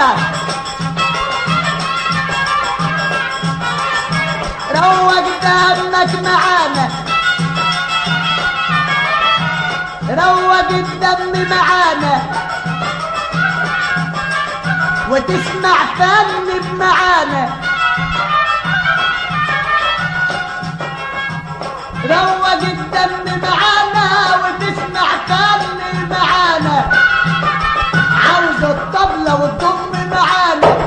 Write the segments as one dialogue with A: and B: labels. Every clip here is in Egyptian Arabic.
A: زعلان روق دمك معانا روق الدم معانا وتسمع فن بمعانا روق الدم معانا وتسمع فن معانا عاوز الطبلة والضم معانا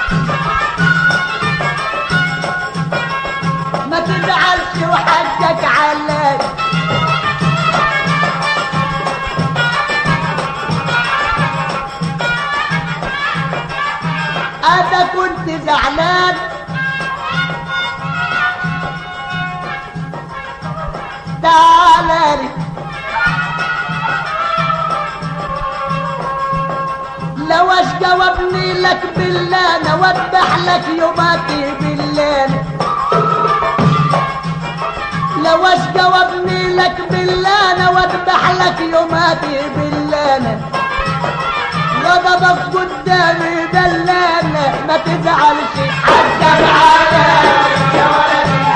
A: ما تزعلش وحقك عليك انا كنت زعلان تعالى لي لو اش جاوبني لك بالله انا وضح لك يوماتي بالله لو اش جاوبني لك بالله انا وضح لك يوماتي بالله غضبك قدامي دلانة ما تزعلش حتى معانا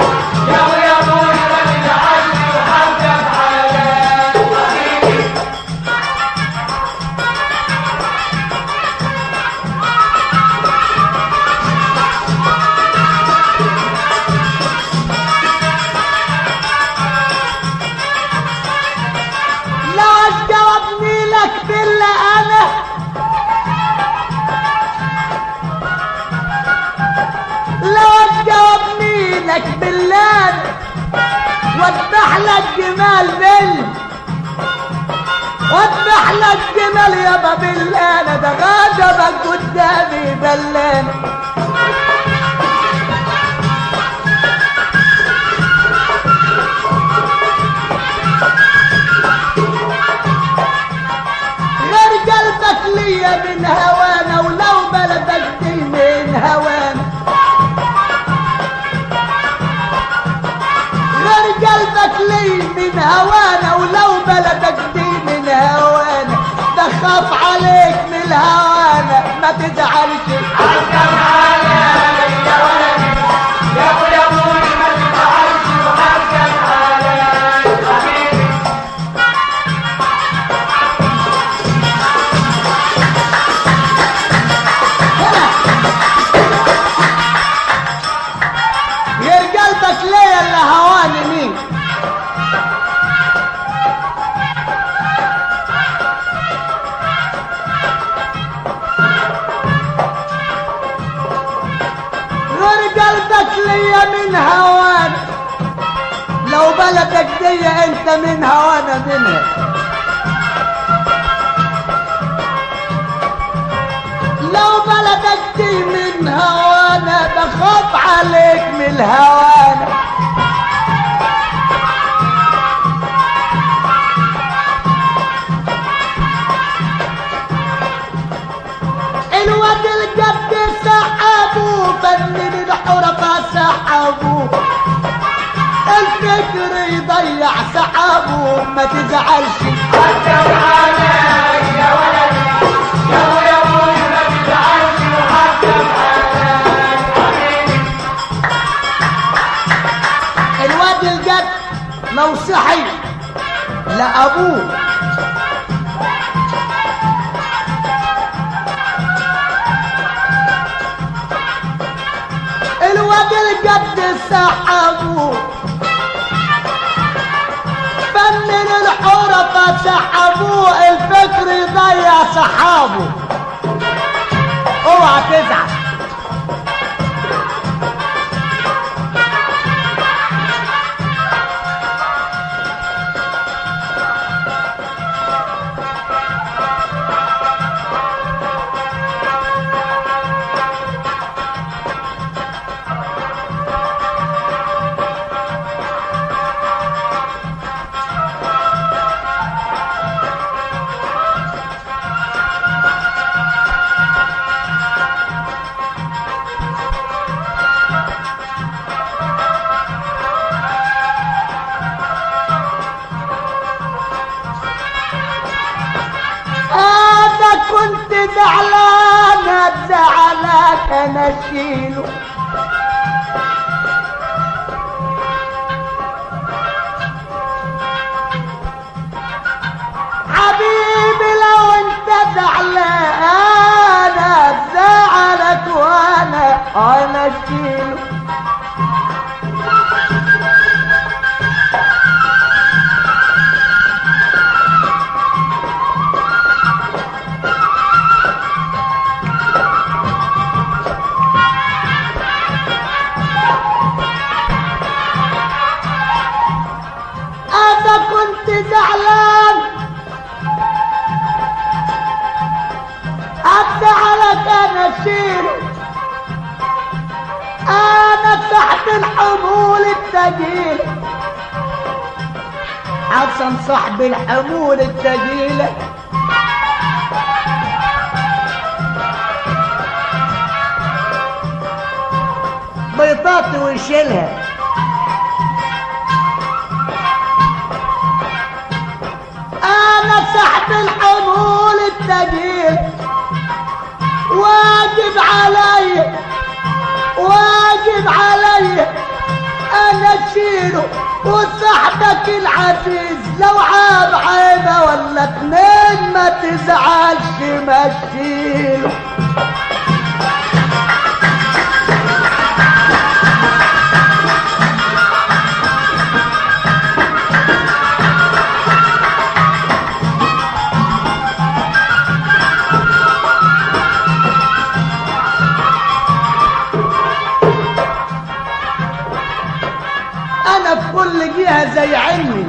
A: لو جاوبني لك بالله انا لو جاوبني لك بالله واذبح لك جمال بل واذبح لك جمال يابا بالله انا ده غضبك قدامي بلان غير قلبك ليا من هوانا ولو بلدك دي من هوانا غير قلبك لي من هوانا ولو بلدك دي من هوانا بخاف عليك من الهوانا ما تزعلش غير قلبك ليا اللي هواني مين غير قلبك ليا من هوان لو بلدك دي انت من هوانا منها لو بلدك دي من هوانا بخاف عليك من الهوانا الواد الجد سحبوه فنن الحرفة سحبوه الفكر يضيع سحبوه ما تزعلش الواد الجد لو صحي لأبوه الواد الجد سحبوه فنن الحرفة سحبوه الفكر يضيع سحابه اوعى تزعل انا كنت زعلانة زعلك انا اشيله حبيبي لو انت زعلان انا بزعلك وانا انا اشيله انا كنت زعلان ازعلك انا اشيله انا تحت الحمول الثقيله حسن صاحب الحمول الثقيله بيطاطي ويشيلها انا سحب الحمول الثقيل واجب علي واجب علي انا اشيله وصاحبك العزيز لو عاب عيبه ولا اتنين ما تزعلش ما تشيله انا في كل جهه زي علمي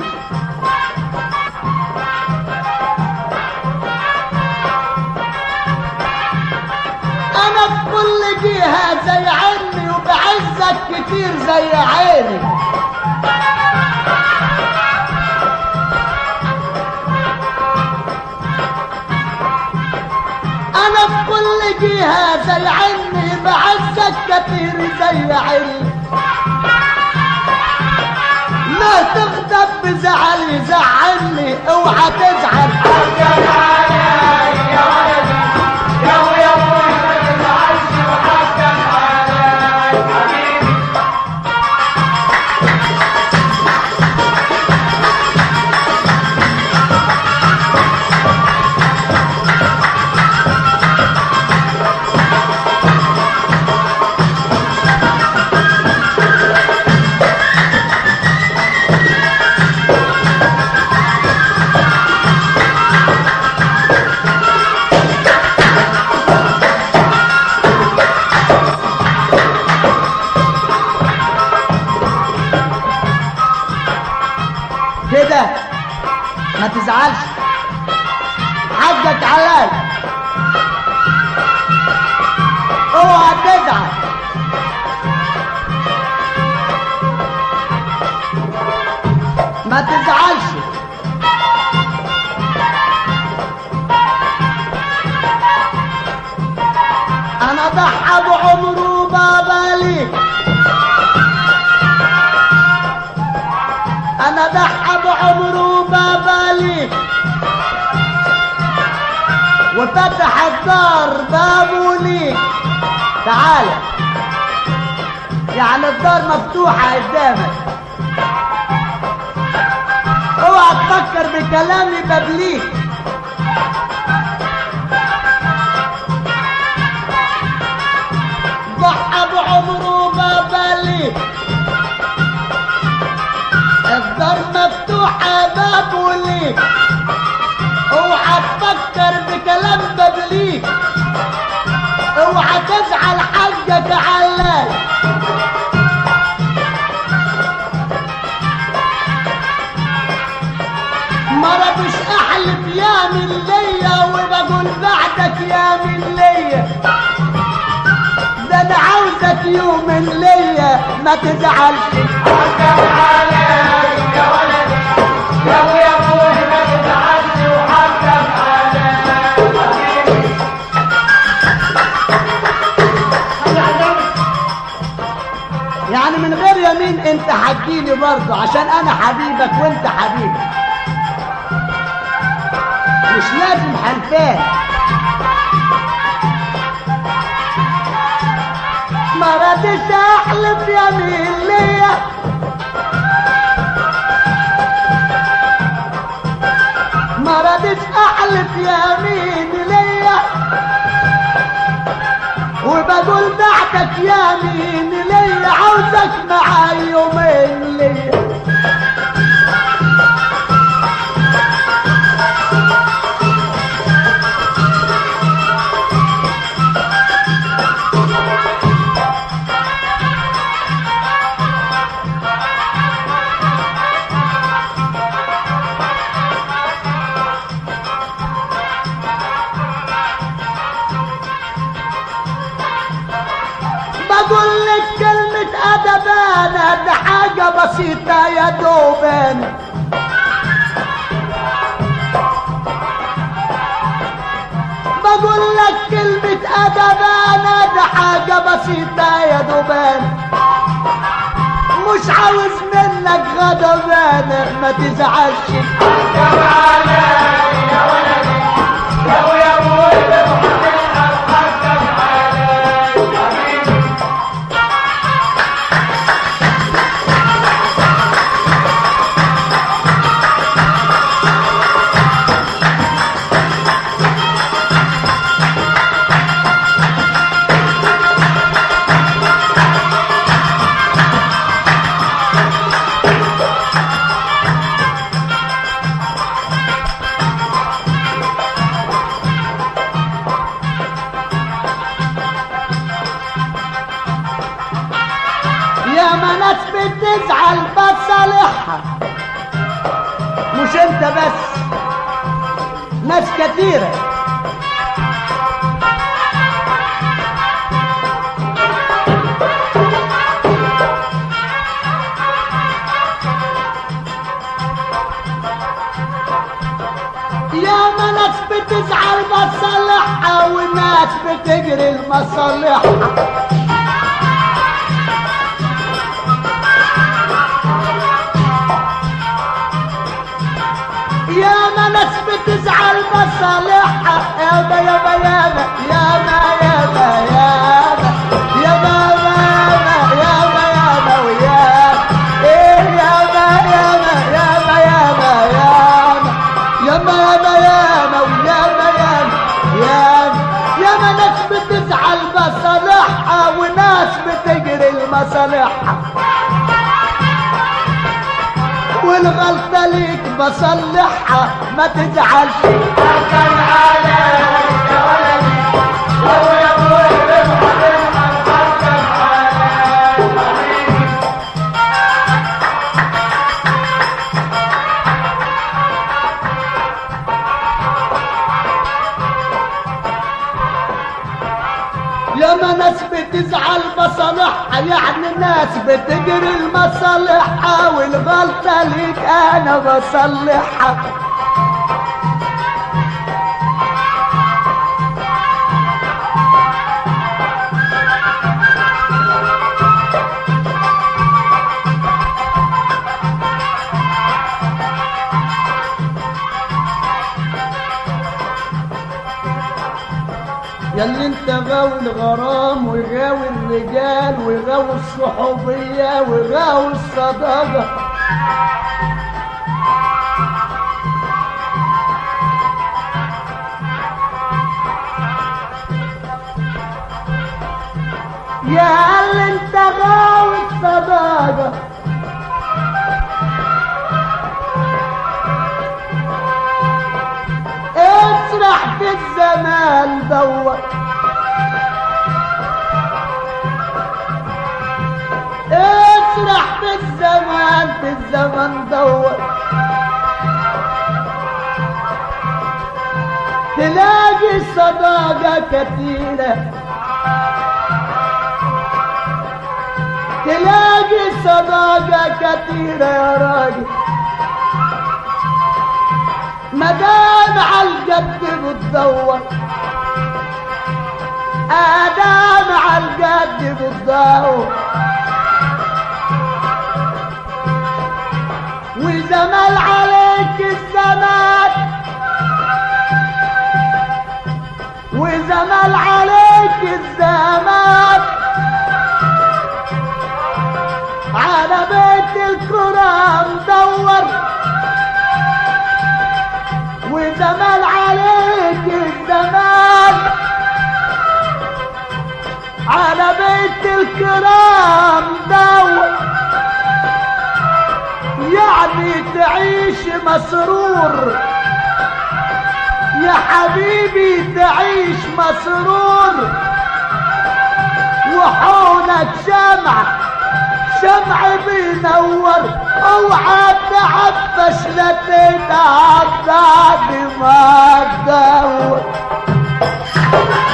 A: انا في كل جهه زي علمي وبعزك كتير زي عيني انا في كل جهه زي علمي بعزك كتير زي عيني ما تغضب بزعل يزعلني اوعى تزعل كده ما تزعلش حقك علي اوعى تزعل ما تزعلش انا ضحى بعمره بابا ليك انا ضحى بعمره بابا ليك وفتح الدار بابه ليك تعال يعني الدار مفتوحة قدامك اوعى تفكر بكلامي ببليك ضحى بعمره بابا ليك الدار مفتوحة بابه ليك اوعى تفكر بكلام ببليك اوعى تزعل حقك علال مرة مش احلف يا من ليا وبقول بعدك يا من ليا ده انا عاوزك يوم ليا ما تزعلش يعني من غير يمين انت حكيني برضه عشان انا حبيبك وانت حبيبي مش لازم حلفان ما ردش احلف يمين ليا ما ردش احلف يمين ليا وبقول بعدك يمين ليا عاوزك معاي يومين ليا بقول لك كلمة أدبانة ده حاجة بسيطة يا دوبان بقول لك كلمة أدبانة ده حاجة بسيطة يا دوبان مش عاوز منك غضبانة ما تزعلش يا ما ناس بتزعل بصالحها مش انت بس ناس كتيرة يا ما ناس بتزعل بصالحها وناس بتجري المصالحها يا ما ناس بتزعل مصالحها يابا يابا يابا يابا يابا يابا يابا يابا يابا يابا ويابا ايه يابا يابا يابا يابا يابا يابا يابا يابا ويابا يابا يابا يابا ناس بتزعل مصالحها وناس بتجري المصالحها والغلطة ليك بصلحها ما تزعلش يا ما ناس بتزعل مصالحها يعني ناس بتجري المصالحها والغلطة ليك انا بصلحها ياللي انت غاوي الغرام وغاوي الرجال وغاوي الصحوبية وغاوي الصداقة يا اللي انت غاوي الصداقة اسرح في الزمان دور اسرح في الزمان في الزمن دور تلاقي صداقة كتيرة تلاقي صداقة كتيرة يا راجل مدام عالجد بتدور ادام عالجد بتدور وزمل عليك الزمان وزمل عليك الزمان على بيت الكرام دور يعني تعيش مسرور يا حبيبي تعيش مسرور وحولك شمع شمع بينور اوعى تعفش لا تتعب بعد ما تدور